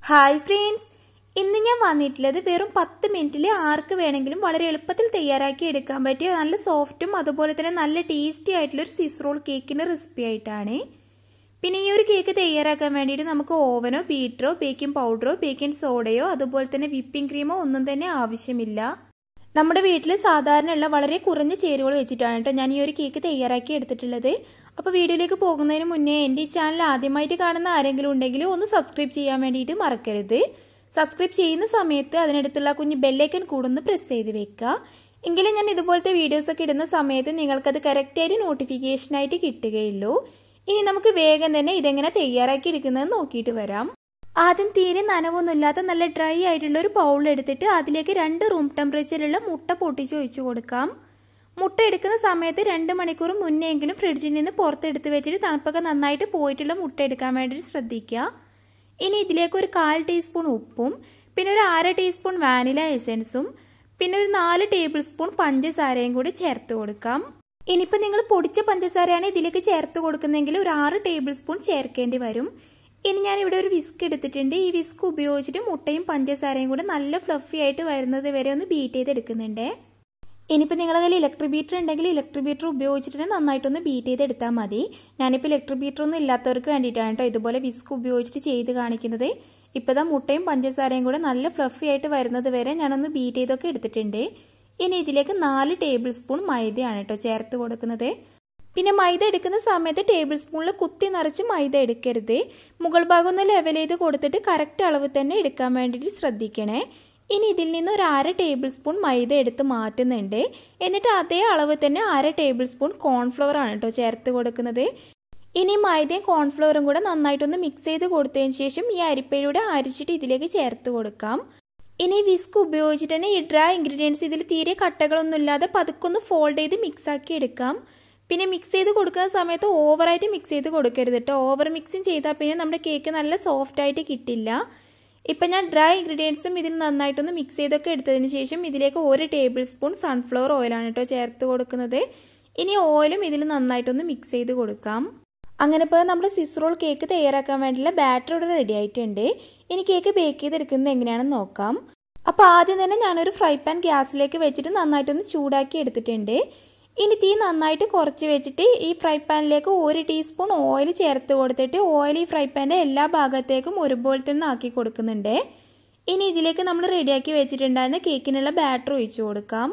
hi friends ഇന്ന് ഞാൻ വന്നിട്ടുള്ളത് വെറും പത്ത് മിനിറ്റിൽ ആർക്ക് വേണമെങ്കിലും വളരെ എളുപ്പത്തിൽ തയ്യാറാക്കി എടുക്കാൻ പറ്റിയ നല്ല സോഫ്റ്റും അതുപോലെ തന്നെ നല്ല ടേസ്റ്റി ആയിട്ടുള്ള ഒരു സിസ് റോൾ കേക്കിൻ്റെ റെസിപ്പി ആയിട്ടാണ് പിന്നെ ഈ ഒരു കേക്ക് തയ്യാറാക്കാൻ വേണ്ടിയിട്ട് നമുക്ക് ഓവനോ ബീറ്ററോ ബേക്കിംഗ് പൗഡറോ ബേക്കിംഗ് സോഡയോ അതുപോലെ തന്നെ വിപ്പിംഗ് ക്രീമോ ഒന്നും തന്നെ ആവശ്യമില്ല നമ്മുടെ വീട്ടിൽ സാധാരണയുള്ള വളരെ കുറഞ്ഞ ചേരുവകൾ വെച്ചിട്ടാണ് കേട്ടോ ഞാൻ ഈ ഒരു കേക്ക് തയ്യാറാക്കി എടുത്തിട്ടുള്ളത് അപ്പോൾ വീഡിയോയിലേക്ക് പോകുന്നതിന് മുന്നേ എൻ്റെ ഈ ചാനൽ ആദ്യമായിട്ട് കാണുന്ന ആരെങ്കിലും ഉണ്ടെങ്കിൽ ഒന്ന് സബ്സ്ക്രൈബ് ചെയ്യാൻ വേണ്ടിയിട്ട് മറക്കരുത് സബ്സ്ക്രൈബ് ചെയ്യുന്ന സമയത്ത് അതിനടുത്തുള്ള കുഞ്ഞ് ബെല്ലൈക്കൺ കൂടുന്ന് പ്രസ് ചെയ്ത് വെക്കുക എങ്കിലും ഞാൻ ഇതുപോലത്തെ വീഡിയോസൊക്കെ ഇടുന്ന സമയത്ത് നിങ്ങൾക്കത് കറക്റ്റായിട്ട് നോട്ടിഫിക്കേഷനായിട്ട് കിട്ടുകയുള്ളൂ ഇനി നമുക്ക് വേഗം തന്നെ ഇതെങ്ങനെ തയ്യാറാക്കി എടുക്കുന്നത് നോക്കിയിട്ട് വരാം ആദ്യം തീരെ നനവൊന്നുമില്ലാത്ത നല്ല ഡ്രൈ ആയിട്ടുള്ള ഒരു ബൗൾ എടുത്തിട്ട് അതിലേക്ക് രണ്ട് റൂം ടെമ്പറേച്ചറിലുള്ള മുട്ട പൊട്ടിച്ച് ഒഴിച്ചു കൊടുക്കാം മുട്ട എടുക്കുന്ന സമയത്ത് രണ്ട് മണിക്കൂർ മുന്നെങ്കിലും ഫ്രിഡ്ജിൽ നിന്ന് പുറത്തെടുത്ത് വെച്ചിട്ട് തണുപ്പൊക്കെ നന്നായിട്ട് പോയിട്ടുള്ള മുട്ട എടുക്കാൻ വേണ്ടിയിട്ട് ശ്രദ്ധിക്കുക ഇനി ഇതിലേക്ക് ഒരു കാൽ ടീസ്പൂൺ ഉപ്പും പിന്നെ ഒരു അര ടീസ്പൂൺ വാനില എസൻസും പിന്നെ ഒരു നാല് ടേബിൾ സ്പൂൺ പഞ്ചസാരയും കൂടി ചേർത്ത് കൊടുക്കാം ഇനിയിപ്പോൾ നിങ്ങൾ പൊടിച്ച പഞ്ചസാരയാണ് ഇതിലേക്ക് ചേർത്ത് കൊടുക്കുന്നതെങ്കിൽ ഒരു ആറ് ടേബിൾ സ്പൂൺ ചേർക്കേണ്ടി വരും ഇനി ഞാൻ ഇവിടെ ഒരു വിസ്ക് എടുത്തിട്ടുണ്ട് ഈ വിസ്ക് ഉപയോഗിച്ചിട്ട് മുട്ടയും പഞ്ചസാരയും കൂടി നല്ല ഫ്ലഫി ആയിട്ട് വരുന്നത് വരെ ഒന്ന് ബീറ്റ് ചെയ്തെടുക്കുന്നുണ്ട് ഇനിയിപ്പോൾ നിങ്ങളുടെ കയ്യിൽ ഇലക്ട്രിക് ബീറ്റർ ഉണ്ടെങ്കിൽ ഇലക്ട്രിക് ബീറ്റർ ഉപയോഗിച്ചിട്ട് നന്നായിട്ടൊന്ന് ബീറ്റ് ചെയ്തെടുത്താൽ മതി ഞാനിപ്പോൾ ഇലക്ട്രിക് ബീറ്റർ ഒന്നും ഇല്ലാത്തവർക്ക് വേണ്ടിയിട്ടാണ് കേട്ടോ ഇതുപോലെ വിസ്ക് ഉപയോഗിച്ചിട്ട് ചെയ്ത് കാണിക്കുന്നത് ഇപ്പോൾ ഇതാ മുട്ടയും പഞ്ചസാരയും കൂടെ നല്ല ഫ്ലഫി ആയിട്ട് വരുന്നത് വരെ ഞാനൊന്ന് ബീറ്റ് ചെയ്തൊക്കെ എടുത്തിട്ടുണ്ട് ഇനി ഇതിലേക്ക് നാല് ടേബിൾ സ്പൂൺ മൈദയാണ് കേട്ടോ ചേർത്ത് കൊടുക്കുന്നത് പിന്നെ മൈദ എടുക്കുന്ന സമയത്ത് ടേബിൾ സ്പൂണിൽ കുത്തി നിറച്ച് മൈദ എടുക്കരുത് മുകൾ ഭാഗം ഒന്ന് ലെവൽ ചെയ്ത് കൊടുത്തിട്ട് കറക്റ്റ് അളവ് തന്നെ എടുക്കാൻ വേണ്ടിയിട്ട് ശ്രദ്ധിക്കണേ ഇനി ഇതിൽ നിന്ന് ഒരു അര ടേബിൾ സ്പൂൺ മൈദ എടുത്ത് മാറ്റുന്നുണ്ട് എന്നിട്ട് അതേ അളവ് തന്നെ അര ടേബിൾ സ്പൂൺ കോൺഫ്ലവർ ആണ് കേട്ടോ ചേർത്ത് കൊടുക്കുന്നത് ഇനി മൈദയും കോൺഫ്ലവറും കൂടെ നന്നായിട്ടൊന്ന് മിക്സ് ചെയ്ത് കൊടുത്തതിന് ശേഷം ഈ അരിപ്പയിലൂടെ അരിച്ചിട്ട് ഇതിലേക്ക് ചേർത്ത് കൊടുക്കാം ഇനി വിസ്ക് ഉപയോഗിച്ചിട്ട് തന്നെ ഈ ഡ്രൈ ഇൻഗ്രീഡിയൻസ് ഇതിൽ തീരെ കട്ടകളൊന്നും ഇല്ലാതെ പതുക്കൊന്ന് ഫോൾഡ് ചെയ്ത് മിക്സ് ആക്കി എടുക്കാം പിന്നെ മിക്സ് ചെയ്ത് കൊടുക്കുന്ന സമയത്ത് ഓവറായിട്ട് മിക്സ് ചെയ്ത് കൊടുക്കരുത് കേട്ടോ ഓവർ മിക്സിങ് ചെയ്താൽ പിന്നെ നമ്മുടെ കേക്ക് നല്ല സോഫ്റ്റ് ആയിട്ട് കിട്ടില്ല ഇപ്പം ഞാൻ ഡ്രൈ ഇൻഗ്രീഡിയൻസും ഇതിൽ നന്നായിട്ടൊന്ന് മിക്സ് ചെയ്തൊക്കെ എടുത്തതിന് ശേഷം ഇതിലേക്ക് ഒരു ടേബിൾ സ്പൂൺ സൺഫ്ലവർ ഓയിലാണ് കേട്ടോ ചേർത്ത് കൊടുക്കുന്നത് ഇനി ഓയിലും ഇതിൽ നന്നായിട്ടൊന്ന് മിക്സ് ചെയ്ത് കൊടുക്കാം അങ്ങനെ ഇപ്പോൾ നമ്മുടെ സിസ്റോൾ കേക്ക് തയ്യാറാക്കാൻ വേണ്ടിയുള്ള ബാറ്റർ ഇവിടെ റെഡി ആയിട്ടുണ്ട് ഇനി കേക്ക് ബേക്ക് ചെയ്തെടുക്കുന്നത് എങ്ങനെയാണെന്ന് നോക്കാം അപ്പോൾ ആദ്യം തന്നെ ഞാനൊരു ഫ്രൈ പാൻ ഗ്യാസിലേക്ക് വെച്ചിട്ട് നന്നായിട്ടൊന്ന് ചൂടാക്കി എടുത്തിട്ടുണ്ട് ഇനി തീ നന്നായിട്ട് കുറച്ച് വെച്ചിട്ട് ഈ ഫ്രൈ പാനിലേക്ക് ഒരു ടീസ്പൂൺ ഓയിൽ ചേർത്ത് കൊടുത്തിട്ട് ഓയിൽ ഈ ഫ്രൈ പാൻ്റെ എല്ലാ ഭാഗത്തേക്കും ഒരുപോലെ തന്നെ ആക്കി കൊടുക്കുന്നുണ്ട് ഇനി ഇതിലേക്ക് നമ്മൾ റെഡിയാക്കി വെച്ചിട്ടുണ്ടായിരുന്ന കേക്കിനുള്ള ബാറ്റർ ഒഴിച്ചു കൊടുക്കാം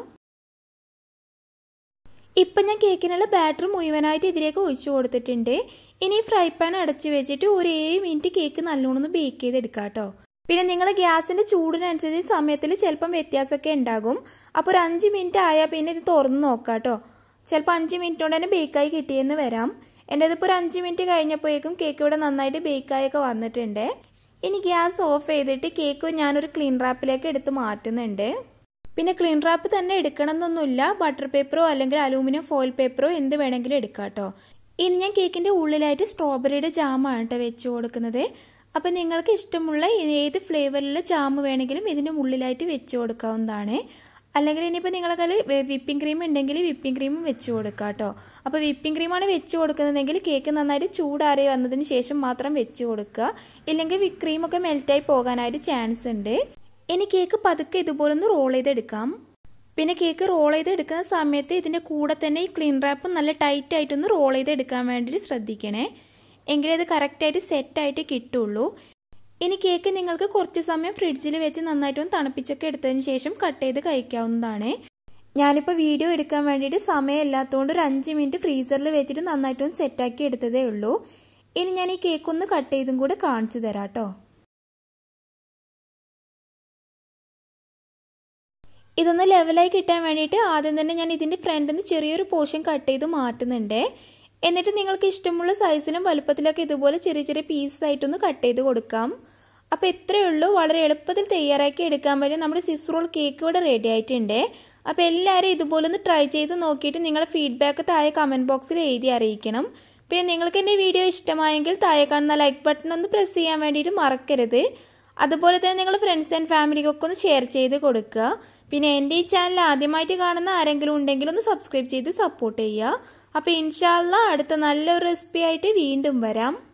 ഇപ്പം ഞാൻ കേക്കിനുള്ള ബാറ്റർ മുഴുവനായിട്ട് ഇതിലേക്ക് ഒഴിച്ചു കൊടുത്തിട്ടുണ്ട് ഇനി ഫ്രൈ പാൻ അടച്ചു വെച്ചിട്ട് ഒരു ഏഴ് മിനിറ്റ് കേക്ക് നല്ലോണം ഒന്ന് ബേക്ക് ചെയ്തെടുക്കാം കേട്ടോ പിന്നെ നിങ്ങൾ ഗ്യാസിൻ്റെ ചൂടിനനുസരിച്ച് സമയത്തിൽ ചിലപ്പം വ്യത്യാസമൊക്കെ ഉണ്ടാകും അപ്പോൾ ഒരു അഞ്ച് മിനിറ്റ് ആയാൽ പിന്നെ ഇത് തുറന്ന് നോക്കാം കേട്ടോ ചിലപ്പോൾ അഞ്ച് മിനിറ്റ് കൊണ്ട് തന്നെ ബേക്കായി കിട്ടിയെന്ന് വരാം എൻ്റെ ഇതിപ്പോൾ ഒരു അഞ്ച് മിനിറ്റ് കഴിഞ്ഞപ്പോഴേക്കും കേക്ക് ഇവിടെ നന്നായിട്ട് ബേക്കായൊക്കെ വന്നിട്ടുണ്ട് ഇനി ഗ്യാസ് ഓഫ് ചെയ്തിട്ട് കേക്ക് ഞാനൊരു ക്ലീൻ റാപ്പിലേക്ക് എടുത്ത് മാറ്റുന്നുണ്ട് പിന്നെ ക്ലീൻ റാപ്പ് തന്നെ എടുക്കണം എന്നൊന്നുമില്ല ബട്ടർ പേപ്പറോ അല്ലെങ്കിൽ അലൂമിനിയം ഫോയിൽ പേപ്പറോ എന്ത് വേണമെങ്കിലും എടുക്കാം കേട്ടോ ഇനി ഞാൻ കേക്കിൻ്റെ ഉള്ളിലായിട്ട് സ്ട്രോബെറിയുടെ ജാമാണ് കേട്ടോ വെച്ച് കൊടുക്കുന്നത് അപ്പം നിങ്ങൾക്ക് ഇഷ്ടമുള്ള ഏത് ഫ്ലേവറിലുള്ള ജാം വേണമെങ്കിലും ഇതിൻ്റെ ഉള്ളിലായിട്ട് വെച്ച് കൊടുക്കാവുന്നതാണ് അല്ലെങ്കിൽ ഇനിയിപ്പോൾ നിങ്ങളുടെ കയ്യിൽ വിപ്പിംഗ് ക്രീം ഉണ്ടെങ്കിൽ വിപ്പിംഗ് ക്രീമും വെച്ച് കൊടുക്കുക കേട്ടോ അപ്പോൾ വിപ്പിംഗ് ക്രീമാണ് വെച്ച് കൊടുക്കുന്നതെങ്കിൽ കേക്ക് നന്നായിട്ട് ചൂടാറി വന്നതിന് ശേഷം മാത്രം വെച്ച് കൊടുക്കുക ഇല്ലെങ്കിൽ ക്രീമൊക്കെ മെൽറ്റായി പോകാനായിട്ട് ചാൻസ് ഉണ്ട് ഇനി കേക്ക് പതുക്കെ ഇതുപോലെ ഒന്ന് റോൾ ചെയ്തെടുക്കാം പിന്നെ കേക്ക് റോൾ ചെയ്തെടുക്കുന്ന സമയത്ത് ഇതിൻ്റെ കൂടെ തന്നെ ഈ ക്ലീൻ റാപ്പ് നല്ല ടൈറ്റ് ആയിട്ടൊന്ന് റോൾ ചെയ്തെടുക്കാൻ വേണ്ടിയിട്ട് ശ്രദ്ധിക്കണേ എങ്കിലേ ഇത് കറക്റ്റായിട്ട് സെറ്റായിട്ട് കിട്ടുള്ളൂ ഇനി കേക്ക് നിങ്ങൾക്ക് കുറച്ച് സമയം ഫ്രിഡ്ജിൽ വെച്ച് നന്നായിട്ടൊന്ന് തണുപ്പിച്ചൊക്കെ എടുത്തതിന് ശേഷം കട്ട് ചെയ്ത് കഴിക്കാവുന്നതാണ് ഞാനിപ്പോൾ വീഡിയോ എടുക്കാൻ വേണ്ടിയിട്ട് സമയമില്ലാത്തതുകൊണ്ട് ഒരു അഞ്ച് മിനിറ്റ് ഫ്രീസറിൽ വെച്ചിട്ട് നന്നായിട്ടൊന്ന് സെറ്റാക്കി എടുത്തതേ ഉള്ളൂ ഇനി ഞാൻ ഈ കേക്ക് ഒന്ന് കട്ട് ചെയ്തും കൂടെ കാണിച്ചു തരാം കേട്ടോ ഇതൊന്ന് ലെവലായി കിട്ടാൻ വേണ്ടിയിട്ട് ആദ്യം തന്നെ ഞാൻ ഇതിൻ്റെ ഫ്രണ്ടിൽ നിന്ന് ചെറിയൊരു പോർഷൻ കട്ട് ചെയ്ത് മാറ്റുന്നുണ്ട് എന്നിട്ട് നിങ്ങൾക്ക് ഇഷ്ടമുള്ള സൈസിലും വലുപ്പത്തിലൊക്കെ ഇതുപോലെ ചെറിയ ചെറിയ പീസസ് ആയിട്ടൊന്ന് കട്ട് ചെയ്ത് കൊടുക്കാം അപ്പോൾ ഇത്രയേ ഉള്ളൂ വളരെ എളുപ്പത്തിൽ തയ്യാറാക്കി എടുക്കാൻ പറ്റും നമ്മുടെ സിസ് റോൾ കേക്ക് ഇവിടെ റെഡി ആയിട്ടുണ്ട് അപ്പോൾ എല്ലാവരും ഇതുപോലെ ഒന്ന് ട്രൈ ചെയ്ത് നോക്കിയിട്ട് നിങ്ങളുടെ ഫീഡ്ബാക്ക് താഴെ കമൻറ്റ് ബോക്സിൽ എഴുതി അറിയിക്കണം പിന്നെ നിങ്ങൾക്ക് എൻ്റെ വീഡിയോ ഇഷ്ടമായെങ്കിൽ താഴെ കാണുന്ന ലൈക്ക് ബട്ടൺ ഒന്ന് പ്രസ് ചെയ്യാൻ വേണ്ടിയിട്ട് മറക്കരുത് അതുപോലെ തന്നെ നിങ്ങൾ ഫ്രണ്ട്സ് ആൻഡ് ഫാമിലിക്കൊക്കെ ഒന്ന് ഷെയർ ചെയ്ത് കൊടുക്കുക പിന്നെ എൻ്റെ ഈ ചാനൽ ആദ്യമായിട്ട് കാണുന്ന ആരെങ്കിലും ഉണ്ടെങ്കിൽ ഒന്ന് സബ്സ്ക്രൈബ് ചെയ്ത് സപ്പോർട്ട് ചെയ്യുക അപ്പോൾ ഇൻഷാല്ല അടുത്ത നല്ലൊരു റെസിപ്പി ആയിട്ട് വീണ്ടും വരാം